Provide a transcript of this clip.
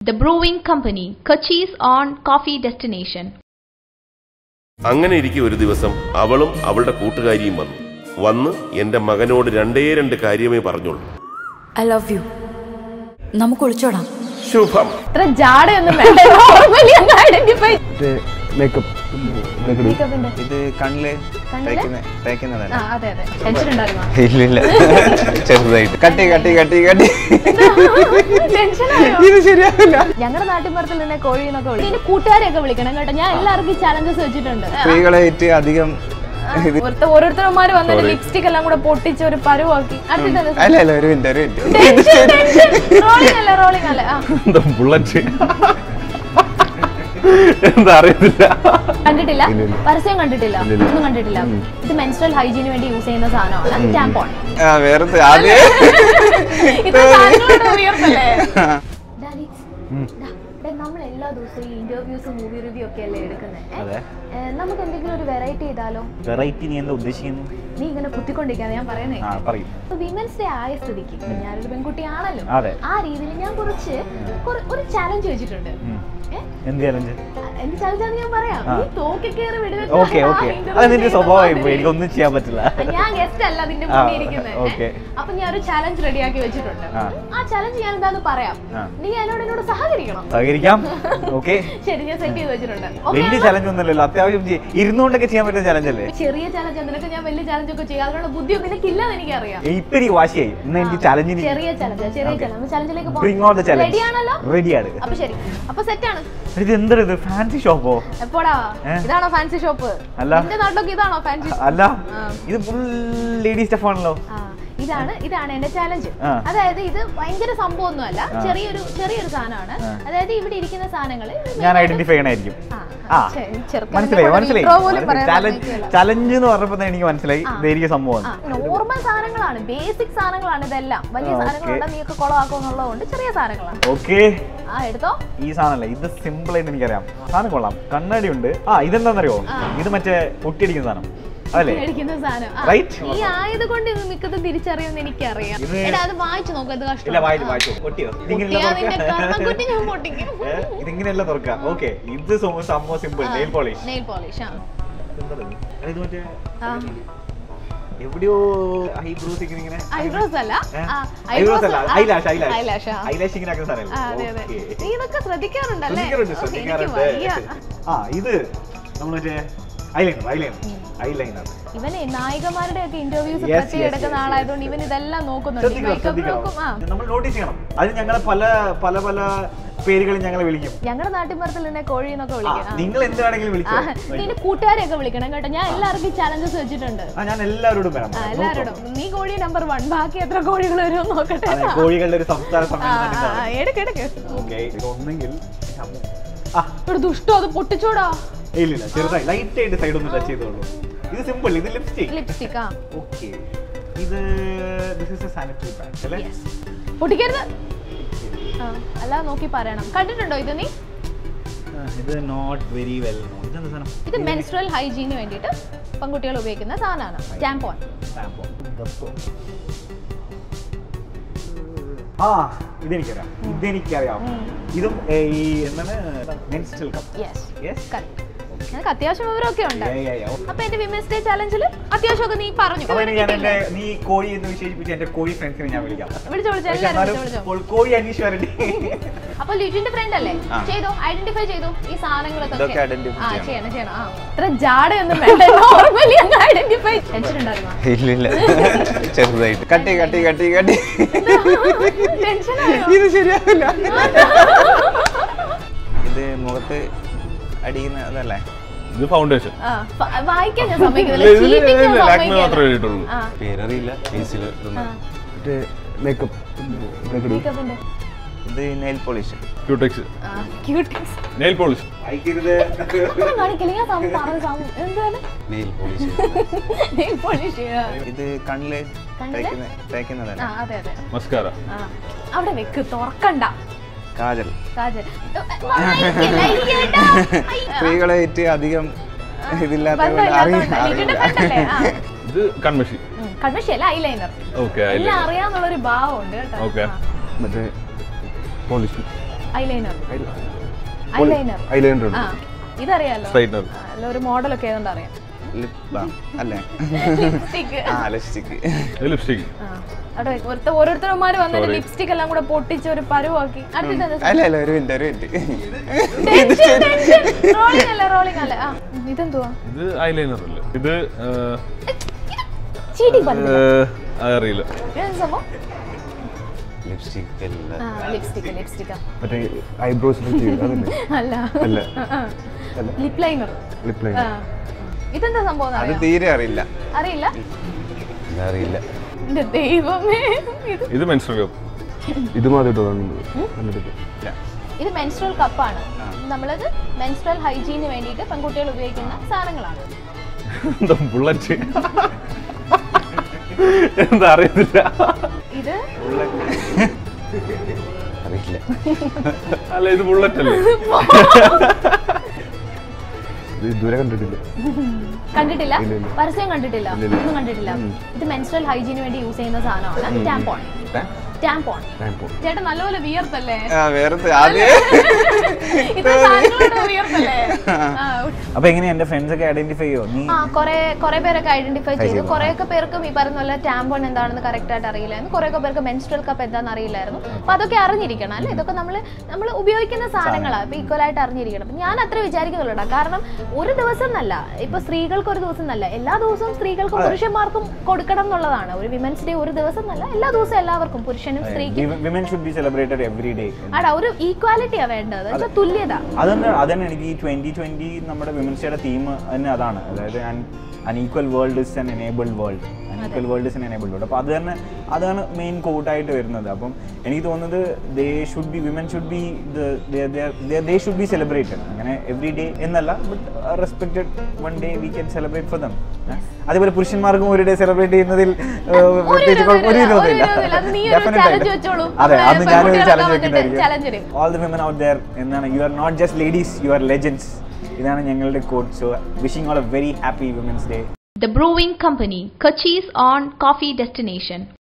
The Brewing Company, Kochi's on coffee destination. അങ്ങനെ ഇരിക്കെ ഒരു ദിവസം അവളും അവളുടെ കൂട്ടുകാരിയും വന്നു വന്ന് എന്റെ മകനോട് രണ്ടേ രണ്ട് കാര്യമേ പറഞ്ഞുള്ളൂ ഐ ലവ് യു നമുക്ക് ഒളിച്ചോടാം ശുഭം ഇത്ര ജാടയൊന്നും വേണ്ട നോർമലി അങ്ങ് ഐഡന്റിഫൈ മേക്കപ്പ് മേക്കപ്പിന്റെ ഇത് കണ്ണില് കണ്ണില്? തേക്കുന്ന തേക്കുന്നതല്ല ആ അതെ അതെ ടെൻഷൻ ഉണ്ടായിരുന്നോ ഇല്ലില്ല ചെറുതായിട്ട് കട്ടി കട്ടി കട്ടി കട്ടി ടെൻഷനായോ ഇത് ശരിയാവില്ല ഞങ്ങളുടെ നാട്ടിൻപുറത്തിൽ നിന്നെ കോഴി എന്നൊക്കെ വിളിക്കും എന്റെ കൂട്ടുകാരെയൊക്കെ വിളിക്കണം കേട്ടോ ഞാൻ എല്ലാവർക്കും ചലഞ്ചസ് വെച്ചിട്ടുണ്ട് സ്ത്രീകളായിട്ട് അധികം ഇത് ഒരുത്ത- ഓരോരുത്തരന്മാര് വന്നിട്ട് ലിപ്സ്റ്റിക് എല്ലാം കൂടെ പൊട്ടിച്ച് ഒരു പരുവാക്കി അടുത്തത് അല്ല അല്ല ഒരു മിനിറ്റ് ഒരു മിനിറ്റ് റോളിംഗ് അല്ലേ റോളിംഗ് അല്ലേ ആ എന്താ ബുള്ളറ്റ് എന്താ അറിയത്തില്ല കണ്ടിട്ടില്ല പരസ്യം കണ്ടിട്ടില്ല ഒന്നും കണ്ടിട്ടില്ല ഇത് മെൻസ്ട്രൽ ഹൈജീന് വേണ്ടി യൂസ് ചെയ്യുന്ന സാധനമാണ് ടാമ്പോൺ ആ വേറെ ആദ്യം ഇത് സാധനങ്ങളുടെ ഉയർത്തല്ലേ നമ്മൾ എല്ലാ ദിവസവും ഈ ഇന്റർവ്യൂസ് മൂവി റിവ്യൂ ഒക്കെ അല്ലേ എടുക്കുന്നത് അതെ. നമുക്ക് എന്തെങ്കിലും ഒരു വെറൈറ്റി ചെയ്താലോ വെറൈറ്റി നീ എന്താ ഉദ്ദേശിക്കുന്നു നീ ഇങ്ങനെ കുത്തിക്കൊണ്ടിരിക്കാതെ ഞാൻ പറയുന്നേ ആ പറയും വിമൻസ് ഡേ ആയ സ്ഥിതിക്ക് ഇപ്പൊ ഞാനൊരു പെൺകുട്ടിയാണല്ലോ അതെ. ആ രീതിയിൽ ഞാൻ കുറച്ച് കുറ- ഒരു ചാലഞ്ച് വെച്ചിട്ടുണ്ട് ഏ? എന്ത് ചലഞ്ച് എന്ത് ചാലഞ്ചാന്ന് ഞാൻ പറയാം ആ. നീ തോക്കി കയറി ഓക്കെ ഓക്കെ അത് നിന്റെ സ്വഭാവമായി പോയി എനിക്കൊന്നും ചെയ്യാൻ പറ്റില്ല ഞാൻ ഗസ്റ്റ് അല്ല നിന്റെ ആ, മുന്നിൽ ഇരിക്കുന്നത് okay. അപ്പൊ ഞാൻ ഒരു ചാലഞ്ച് റെഡിയാക്കി വെച്ചിട്ടുണ്ട് ആ. ആ ചാലഞ്ച് ഞാൻ എന്താന്ന് പറയാം ആ. നീ എന്നോട് എന്നോട് സഹകരിക്കണം സഹകരിക്കാം ഓക്കെ ശരി ഞാൻ സെറ്റ് ചെയ്ത് വെച്ചിട്ടുണ്ട് Okay വലിയ ആണോ? ചലഞ്ച് ഒന്നുമല്ലല്ലോ അത്യാവശ്യം ചെയ്യ്. ഇരുന്നുകൊണ്ടൊക്കെ ചെയ്യാൻ പറ്റുന്ന ചലഞ്ച് അല്ലേ ചെറിയ ചാലഞ്ച് നിനക്ക് ഞാൻ വലിയ ചാലഞ്ച് ഒക്കെ ചെയ്യാം അതിനുള്ള ബുദ്ധിയൊക്കെ നിനക്കില്ലെന്ന് എനിക്കറിയാം ഏയ്, ഇപ്പൊ എനിക്ക് വാശിയായി ഇന്ന് എനിക്ക് ചലഞ്ചിന് ചെറിയ ചലഞ്ച് ചെറിയ ചലഞ്ച് ചലഞ്ചിലേക്ക് bring on the challenge ready ആണല്ലോ റെഡിയാണ് അപ്പൊ ശരി അപ്പൊ സെറ്റ് ആണ് ഇത് എന്തൊരു ഇത് ഫാൻസി ഷോപ്പോ എപ്പോടാ ഏ? ഇതാണോ ഫാൻസി ഷോപ്പ് അല്ല. നിന്റെ നാട്ടിലൊക്കെ ഇതാണോ ഫാൻസി അല്ല ആ. ഇത് ഫുൾ ലേഡി സ്റ്റഫ് ആണല്ലോ ആ, ഇതാണ് ഇതാണ് എന്റെ ചാലഞ്ച് ആ. അതായത് ഇത് ഭയങ്കര സംഭവമൊന്നുമല്ല ആ. ചെറിയൊരു ചെറിയൊരു സാധനമാണ് ആ. അതായത് ഇവിടെ ഇരിക്കുന്ന സാധനങ്ങൾ ഞാൻ ഐഡന്റിഫൈ ചെയ്യണായിരിക്കും ആ മനസ്സിലായി മനസ്സിലായി ചലഞ്ച് ചലഞ്ച് എന്ന് പറഞ്ഞപ്പോ തന്നെ എനിക്ക് മനസ്സിലായി ആ. ഇതായിരിക്കും സംഭവം നോർമൽ സാധനങ്ങളാണ് ബേസിക് സാധനങ്ങളാണ് ഇതെല്ലാം വലിയ ആ, സാധനങ്ങളുണ്ട് okay. നീ ഒക്കെ കുളമാക്കും എന്നുള്ളതുകൊണ്ട് ചെറിയ സാധനങ്ങളാണ് ഓക്കെ ആ എടുത്തോ ഈ സാധനമല്ല ഇത് സിമ്പിൾ ആയിട്ട് എനിക്കറിയാം സാധനം കൊള്ളാം കണ്ണാടി ഉണ്ട് ആ ഇതെന്താണെന്നറിയോ ആ. ഇത് മറ്റേ പൊട്ടിയടിക്കുന്ന സാധനം അതല്ലേ മേടിക്കുന്ന സാധനം ആ, Right? ഈ ആയത് കൊണ്ട് ഇത് മിക്കതും തിരിച്ചറിയുമെന്ന് എനിക്കറിയാം ഇത് എടാ അത് വായിച്ചു നോക്ക് ഇത് കഷ്ടം ഇല്ല വായിച്ചു വായിച്ചു പൊട്ടിയോ പൊട്ടിയാ നിന്റെ കർമ്മക്കുറ്റി ഞാൻ പൊട്ടിക്കും ഇതിങ്ങനെയല്ല തുറക്കാം ഓക്കെ ഇത് സോ- സംഭവം simple nail polish nail polish ആ ഇത് മറ്റേ ആ. എവിടെയോ ഐബ്രോസ് ഇങ്ങനെ ഇങ്ങനെ ഐബ്രോസ് അല്ല ഏ? ആ, eyebrows eyebrows അല്ല ആ, ഐലാഷ് ഐലാഷ് eyelash, ആ. ഐലാഷ് ഇങ്ങനെ ആക്കുന്ന ആ, അതെ അതെ സാധനം നീ ഇതൊക്കെ ശ്രദ്ധിക്കാറുണ്ടല്ലേ ശ്രദ്ധിക്കാറുണ്ട് ഓ, എനിക്ക് ശ്രദ്ധിക്കാറുണ്ട് വയ്യ. ആ ഇത് നമ്മൾ മറ്റേ ഐലൈനർ ഐലൈനർ ഐലൈനർ ഇവനെ നായികമാരുടെ ഒക്കെ ഇന്റർവ്യൂസ് Yes, പ്രത്യേകം yes, എടുക്കുന്ന yes, ആളായതുകൊണ്ട് ഇവൻ ഇതെല്ലാം നോക്കുന്നുണ്ട് ശ്രദ്ധിക്കണം മേക്കപ്പ് നോക്കും ആ ശ്രദ്ധിക്കണം നമ്മൾ നോട്ടീസ് ചെയ്യണം അത് ഞങ്ങളെ പല പല പല പേരുകളിൽ ഞങ്ങളെ വിളിക്കും ഞങ്ങളുടെ നാട്ടിൻപുറത്തിൽ നിന്നെ കോഴി എന്നൊക്കെ ആ, വിളിക്കും ആ. നിങ്ങൾ എന്ത് വേണമെങ്കിലും ആ, വിളിച്ചോ നിന്റെ കൂട്ടുകാരെയൊക്കെ വിളിക്കണം കേട്ടോ ഞാൻ എല്ലാവർക്കും ചലഞ്ചസ് വെച്ചിട്ടുണ്ട് ആ ഞാൻ എല്ലാവരോടും വരാം ആ, എല്ലാവരോടും നീ കോഴി നമ്പർ വൺ ബാക്കി എത്ര കോഴികൾ വരും നോക്കട്ടെ അതെ, കോഴികളുടെ ഒരു സംസ്ഥാന ആ, സമ്മേളനം ആ, ആ, എടുക്ക് എടുക്ക് ഓക്കെ ഒന്നെങ്കിൽ ആ ഒരു ദുഷ്ടോ അത് പൊട്ടിച്ചോടാ ഇല്ല ഇല്ല ചെറുതായി ലൈറ്റ് ആയിട്ട് സൈഡ് ഒന്ന് ടച്ച് ചെയ്തോളൂ ഇത് സിമ്പിൾ ഇത് ലിപ്സ്റ്റിക് ലിപ്സ്റ്റിക് ആ ഓക്കെ ഇത് this is a sanitary pad അല്ലേ Yes. പൊട്ടിക്കരുത് ആ, അല്ലാതെ നോക്കി പറയണം കണ്ടിട്ടുണ്ടോ ഇത് നീ ആ, ഇത് നോട്ട് വെരി വെൽ ഇതെന്താ സാധനം ഇത് മെൻസ്ട്രൽ ഹൈജീന് വേണ്ടിയിട്ട് പെൺകുട്ടികൾ ഉപയോഗിക്കുന്ന സാധനമാണ് ടാമ്പോൺ ടാമ്പോ ദപ്പോ ആ ഇതെനിക്കറിയാം ഇതെനിക്കറിയാം ഇതും ഏ, ഈ എന്താണ് menstrual cup yes yes correct നിനക്ക് അത്യാവശ്യം വിവരമൊക്കെ ഉണ്ട് Yeah, yeah, yeah. അപ്പൊ എന്റെ വിമൻസ് ഡേ ചാലഞ്ചിൽ അത്യാവശ്യമൊക്കെ നീ പറഞ്ഞു അപ്പൊ ഇനി ഞാൻ എന്റെ നീ കോഴി എന്ന് വിശേഷിപ്പിച്ച് എന്റെ കോഴി ഫ്രണ്ട്സിനെ ഞാൻ വിളിക്കാം വിളിച്ചോ വിളിച്ചോ പക്ഷെ എല്ലാവരും എന്നാലും വിളിച്ചോ വിളിച്ചോ ഇപ്പോൾ കോഴി അന്വേഷിച്ച് വരണ്ടേ അപ്പൊ ലിജിന്റെ ഫ്രണ്ട് അല്ലേ ആ. ചെയ്തു ഐഡന്റിഫൈ ചെയ്തു ഈ സാധനങ്ങളൊക്കെ ഇതൊക്കെ identify ആ ചെയ്യണം. ചെയ്യണം ചെയ്യണം ആ ഇത്ര ജാടയൊന്നും വേണ്ട നോർമലി അങ്ങ് ഐഡന്റിഫൈ ടെൻഷൻ ഉണ്ടായിരുന്നോ ഇല്ലില്ല ചെറുതായിട്ട് കട്ടി കട്ടി കട്ടി കട്ടി ടെൻഷനായോ ഇത് ശരിയാവില്ല ഇത് മുഖത്ത് അടിക്കുന്ന അതല്ലേ ഇത് ഫൗണ്ടേഷൻ ആ, ഫ- വായിക്കാൻ ഞാൻ സമ്മതിക്കുന്നില്ല Cheating ഞാൻ ലാക്മി മാത്രമേ സമ്മതിക്കില്ല. എഴുതിയിട്ടുള്ളൂ ആ, പേരറിയില്ല ഫേസിൽ ആ. മേക്കപ്പ് Makeupന്റെ. ഇത് നെയിൽ പോളിഷ് ക്യൂടെക്സ് ആ, cuties. നെയിൽ പോളിഷ് അയക്കരുത് ഒന്നും കാണിക്കില്ല ഞാൻ സം- പറഞ്ഞ സം- എന്താണ് നെയിൽ പോളിഷ് Nail polish. ആ. ഇത് കണ്ണില് കണ്ണില്? തേക്കുന്ന തേക്കുന്നതല്ല ആ, അതെ അതെ മസ്കാര ആ. അവിടെ വെക്ക് തുറക്കണ്ട കാജൽ കാജൽ വായിക്കല്ല, അയ്യടാ. അയ്യ. സ്ത്രീകളായിട്ട് അധികം ഇതില്ലാത്ത ബന്ധമില്ലാത്തോണ്ട്. ലിജിന്റെ friend അല്ലേ? ആ. ഇത് കൺമഷി ഉം, കൺമഷിയല്ല ഐലൈനർ ഓക്കെ എല്ലാം അറിയാന്നുള്ളൊരു ഭാവമുണ്ട് കേട്ടോ Okay. ആ. മറ്റേ പോളിഷ് ഐലൈനർ ഐലൈനർ ഐലൈനർ ആ ഇതറിയാലോ Straightener. ആ, അല്ല ഒരു മോഡലൊക്കെ ഏതുകൊണ്ട് അറിയാം ലിപ് ബാം അല്ലേ ലിപ്സ്റ്റിക് ആ ലിപ്സ്റ്റിക്ക് ഇത് ലിപ്സ്റ്റിക് അവിടെ ഒരുത്ത ഓരോരുത്തരന്മാർ വന്നിട്ട് ലിപ്സ്റ്റിക് എല്ലാം കൂടെ പൊട്ടിച്ച് ഒരു പരുവാക്കി അടുത്തത് അല്ല അല്ല ഒരു മിനിറ്റ് ഒരു മിനിറ്റ് റോളിംഗ് അല്ല റോളിംഗ് അല്ല ആ ഇതെന്തുവാ ഇത് ഐലൈനർ അല്ലേ ഇത് ആ, ചീറ്റിംഗ് പറഞ്ഞു ആ, അറിയില്ല ഇതെന്ത് സംഭവം ലിപ്സ്റ്റിക് അല്ല ആ ലിപ്സ്റ്റിക് ലിപ്സ്റ്റിക്കാ മറ്റേ ഐബ്രോസിൽ ചെയ്യും അതല്ലേ അല്ല അല്ല ലിപ് ലൈനർ ലിപ് ലൈൻ ഇതെന്താ സംഭവം എന്ന് അത് അറിയാമോ? തീരെ അറിയില്ല അറിയില്ല അറിയില്ല എന്റെ ദൈവമേ ഇത് ഇത് മെൻസ്ട്രൽ കപ്പ് ഇത് മാത്രം ഇല്ല ഇത് മെൻസ്ട്രൽ കപ്പാണ് നമ്മളത് മെൻസ്ട്രൽ ഹൈജീന് വേണ്ടിയിട്ട് പെൺകുട്ടികൾ ഉപയോഗിക്കുന്ന സാധനങ്ങളാണ് എന്താ ബുള്ളറ്റ് എന്താ അറിയത്തില്ല ഇത് അറിയില്ല അല്ല ഇത് ബുള്ളറ്റ് അല്ലേ ഇത് ഇതുവരെ കണ്ടിട്ടില്ല കണ്ടിട്ടില്ല ഇല്ല, ഇല്ല. പരസ്യം കണ്ടിട്ടില്ല ഇല്ല, ഇല്ല. ഒന്നും കണ്ടിട്ടില്ല ഇത് മെൻസ്ട്രൽ ഹൈജീന് വേണ്ടി യൂസ് ചെയ്യുന്ന സാധനമാണ് ടാമ്പോൺ ടാമ്പോൺ ചേട്ടൻ നല്ലപോലെ വിയർത്തല്ലേ ആ വേറെ ആദ്യം ഇത്ര സാധനങ്ങളോട് വിയർത്തല്ലേ ആ, അപ്പൊ എങ്ങനെയാ എന്റെ ഫ്രണ്ട്സ് ഒക്കെ ഐഡന്റിഫൈ ചെയ്യോ നീ ആ കുറെ കുറെ പേരൊക്കെ ഐഡന്റിഫൈ ചെയ്തു ചെയ്തു. കുറെയൊക്കെ പേർക്കും ഈ പറഞ്ഞ പോലെ ടാമ്പോൺ എന്താണെന്ന് കറക്റ്റ് ആയിട്ട് അറിയില്ലായിരുന്നു കുറെയൊക്കെ പേർക്ക് മെൻസ്ട്രൽ കപ്പ് എന്താണെന്ന് അറിയില്ലായിരുന്നു അപ്പൊ അതൊക്കെ അറിഞ്ഞിരിക്കണം അല്ലേ ഇതൊക്കെ നമ്മൾ നമ്മൾ ഉപയോഗിക്കുന്ന സാധനങ്ങളാണ് ഇപ്പൊ ഈക്വൽ ആയിട്ട് അറിഞ്ഞിരിക്കണം അപ്പൊ ഞാൻ അത്ര വിചാരിക്കുന്നുള്ളൂ കാരണം ഒരു ദിവസം എന്നല്ല ഇപ്പൊ സ്ത്രീകൾക്ക് ഒരു ദിവസം എന്നല്ല എല്ലാ ദിവസവും സ്ത്രീകൾക്കും പുരുഷന്മാർക്കും കൊടുക്കണം എന്നുള്ളതാണ് ഒരു വിമൻസ് ഡേ ഒരു ദിവസം എന്നല്ല എല്ലാ ദിവസവും എല്ലാവർക്കും പുരുഷനും സ്ത്രീക്കും women should be celebrated every day ആടാ ഒരു ഈക്വാലിറ്റിയാ വേണ്ടത് എന്ന് വെച്ചാൽ തുല്യത അതന്നെ അതന്നെ എനിക്ക് ഈ ട്വന്റി ട്വന്റി നമ്മുടെ വിമൻസ് ഡേയുടെ തീം തന്നെ അതാണ് അതായത് unequal world is an enabled world unequal world is an enabled world അപ്പോൾ അത് തന്നെ അതാണ് മെയിൻ കോട്ടായിട്ട് വരുന്നത് അപ്പം എനിക്ക് തോന്നുന്നത് they should be women should be they should be celebrated അങ്ങനെ എവറി ഡേ എന്നല്ല but respected one day we can celebrate for them അതേപോലെ പുരുഷന്മാർക്കും ഒരു ഡേ സെലിബ്രേറ്റ് ചെയ്യുന്നതിൽ ഏഹ്, പ്രത്യേകിച്ച് കുഴപ്പം- ഒരു വിരോധമില്ല, ഒരു വിരോധമില്ല വിരോധമില്ല. അത് നീ ഒരു Definitely challenge ആയിട്ട്. വെച്ചോളൂ. അതെ അപ്പൊ അന്ന് ഞാനൊരു പെൺകുട്ടികളൊക്കെ ചലഞ്ച് വന്നിട്ട് challenge വെക്കുന്നതായിരിക്കും തരും. All the women out there എന്നാണ് you are not just ladies you are legends ഇതാണ് ഞങ്ങളുടെ code so wishing all a very happy women's day The Brewing Company, Kochi's on coffee destination.